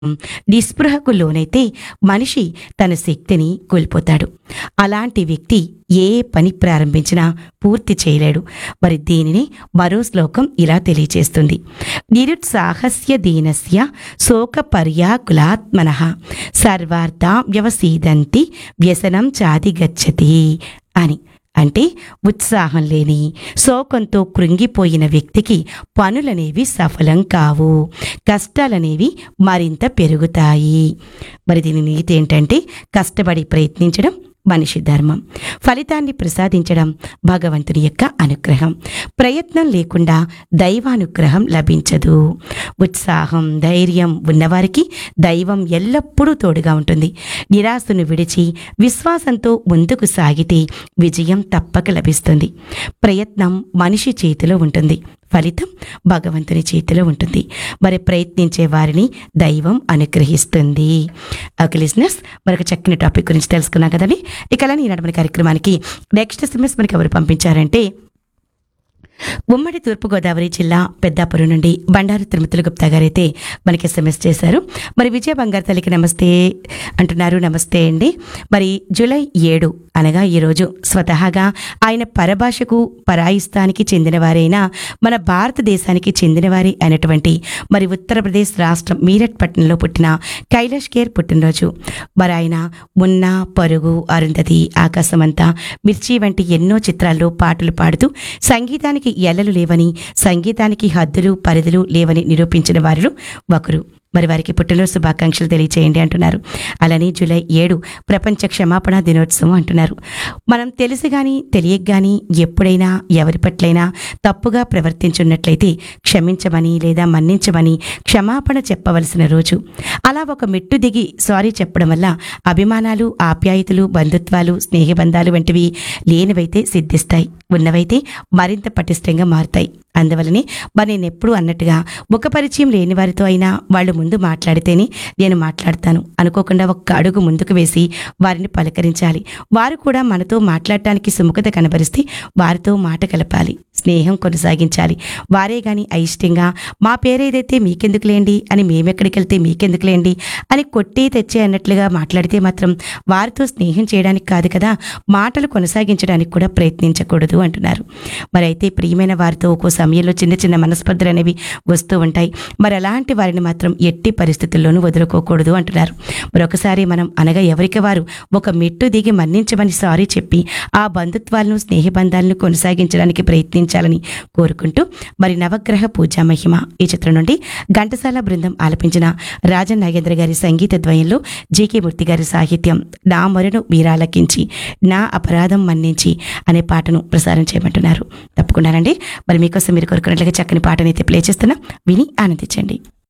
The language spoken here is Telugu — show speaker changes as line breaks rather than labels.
నిస్పృహకు లోనైతే మనిషి తన శక్తిని కోల్పోతాడు అలాంటి వ్యక్తి ఏ పని ప్రారంభించినా పూర్తి చేయలేడు మరి దీనిని మరో శ్లోకం ఇలా తెలియచేస్తుంది నిరుత్సాహస్య దీనస్య శోక పర్యాకులాత్మన సర్వార్థ వ్యవసీదంతి వ్యసనం చాదిగచ్చతి అని అంటే ఉత్సాహం లేని శోకంతో కృంగిపోయిన వ్యక్తికి పనులనేవి సఫలం కావు కష్టాలనేవి మరింత పెరుగుతాయి మరి దీని నీతి ఏంటంటే కష్టపడి ప్రయత్నించడం మనిషి ధర్మం ఫలితాన్ని ప్రసాదించడం భగవంతుని యొక్క అనుగ్రహం ప్రయత్నం లేకుండా దైవానుగ్రహం లభించదు ఉత్సాహం ధైర్యం ఉన్నవారికి దైవం ఎల్లప్పుడూ తోడుగా ఉంటుంది నిరాశను విడిచి విశ్వాసంతో ముందుకు సాగితే విజయం తప్పక లభిస్తుంది ప్రయత్నం మనిషి చేతిలో ఉంటుంది ఫలితం భగవంతుని చేతిలో ఉంటుంది మరి ప్రయత్నించే వారిని దైవం అనుగ్రహిస్తుంది ఓకే లిజినెస్ మరొక చక్కని టాపిక్ గురించి తెలుసుకున్నాం కదండి ఇక అలానే ఈనాటి మన కార్యక్రమానికి నెక్స్ట్ ఎస్ఎంఎస్ మనకి ఎవరు పంపించారంటే ఉమ్మడి తూర్పుగోదావరి జిల్లా పెద్దాపురం నుండి బండారు తిరుమతులు గుప్తా గారైతే మనకి ఎస్ఎంఎస్ చేశారు మరి విజయ బంగారు తల్లికి నమస్తే అంటున్నారు నమస్తే అండి మరి జూలై ఏడు అనగా ఈరోజు స్వతహాగా ఆయన పరభాషకు పరాయిస్తానికి చెందినవారైన మన భారతదేశానికి చెందినవారి అయినటువంటి మరి ఉత్తరప్రదేశ్ రాష్ట్రం మీరట్ పట్టణంలో పుట్టిన కైలాష్ కేర్ పుట్టినరోజు మరి ఆయన మున్న పరుగు అరుంధతి ఆకాశమంతా మిర్చి వంటి ఎన్నో చిత్రాల్లో పాటలు పాడుతూ సంగీతానికి ఎల్లలు లేవని సంగీతానికి హద్దులు పరిధులు లేవని నిరూపించిన వారిలో ఒకరు మరి వారికి పుట్టినరోజు శుభాకాంక్షలు తెలియచేయండి అంటున్నారు అలానే జూలై ఏడు ప్రపంచ క్షమాపణ దినోత్సవం అంటున్నారు మనం తెలిసి కానీ తెలియక కానీ ఎప్పుడైనా ఎవరి పట్లైనా తప్పుగా ప్రవర్తించున్నట్లయితే క్షమించమని లేదా మన్నించమని క్షమాపణ చెప్పవలసిన రోజు అలా ఒక మెట్టు దిగి సారీ చెప్పడం వల్ల అభిమానాలు ఆప్యాయతలు బంధుత్వాలు స్నేహబంధాలు వంటివి లేనివైతే సిద్ధిస్తాయి ఉన్నవైతే మరింత పటిష్టంగా మారుతాయి అందువలనే మరి నేను ఎప్పుడు అన్నట్టుగా ముఖ పరిచయం లేని వారితో అయినా వాళ్ళు ముందు మాట్లాడితేనే నేను మాట్లాడతాను అనుకోకుండా ఒక్క అడుగు ముందుకు వేసి వారిని పలకరించాలి వారు కూడా మనతో మాట్లాడటానికి సుముఖత కనబరిస్తే వారితో మాట కలపాలి స్నేహం కొనసాగించాలి వారే గాని అయిష్టంగా మా పేరేదైతే మీకెందుకులేండి అని మేమెక్కడికి వెళ్తే మీకెందుకులేండి అని కొట్టి తెచ్చే అన్నట్లుగా మాట్లాడితే మాత్రం వారితో స్నేహం చేయడానికి కాదు కదా మాటలు కొనసాగించడానికి కూడా ప్రయత్నించకూడదు అంటున్నారు మరి అయితే ప్రియమైన వారితో ఒక్కో సమయంలో చిన్న చిన్న మనస్పర్ధలు అనేవి వస్తూ ఉంటాయి మరి అలాంటి వారిని మాత్రం ఎట్టి పరిస్థితుల్లోనూ వదులుకోకూడదు అంటున్నారు మరొకసారి మనం అనగా ఎవరికి వారు ఒక మెట్టు దిగి మన్నించమని సారీ చెప్పి ఆ బంధుత్వాలను స్నేహబంధాలను కొనసాగించడానికి ప్రయత్నించాలని కోరుకుంటూ మరి నవగ్రహ పూజా మహిమ ఈ చిత్రం నుండి ఘంటసాల బృందం ఆలపించిన రాజన్ నాగేంద్ర గారి సంగీత ద్వయంలో జీకే మూర్తి గారి సాహిత్యం నా మొరను మీరాలకించి నా అపరాధం మన్నించి అనే పాటను ప్రసారం చేయమంటున్నారు తప్పకుండానండి మరి మీకోసం మీరు కోరుకున్నట్లుగా చక్కని పాటనైతే ప్లే చేస్తున్నా విని ఆనందించండి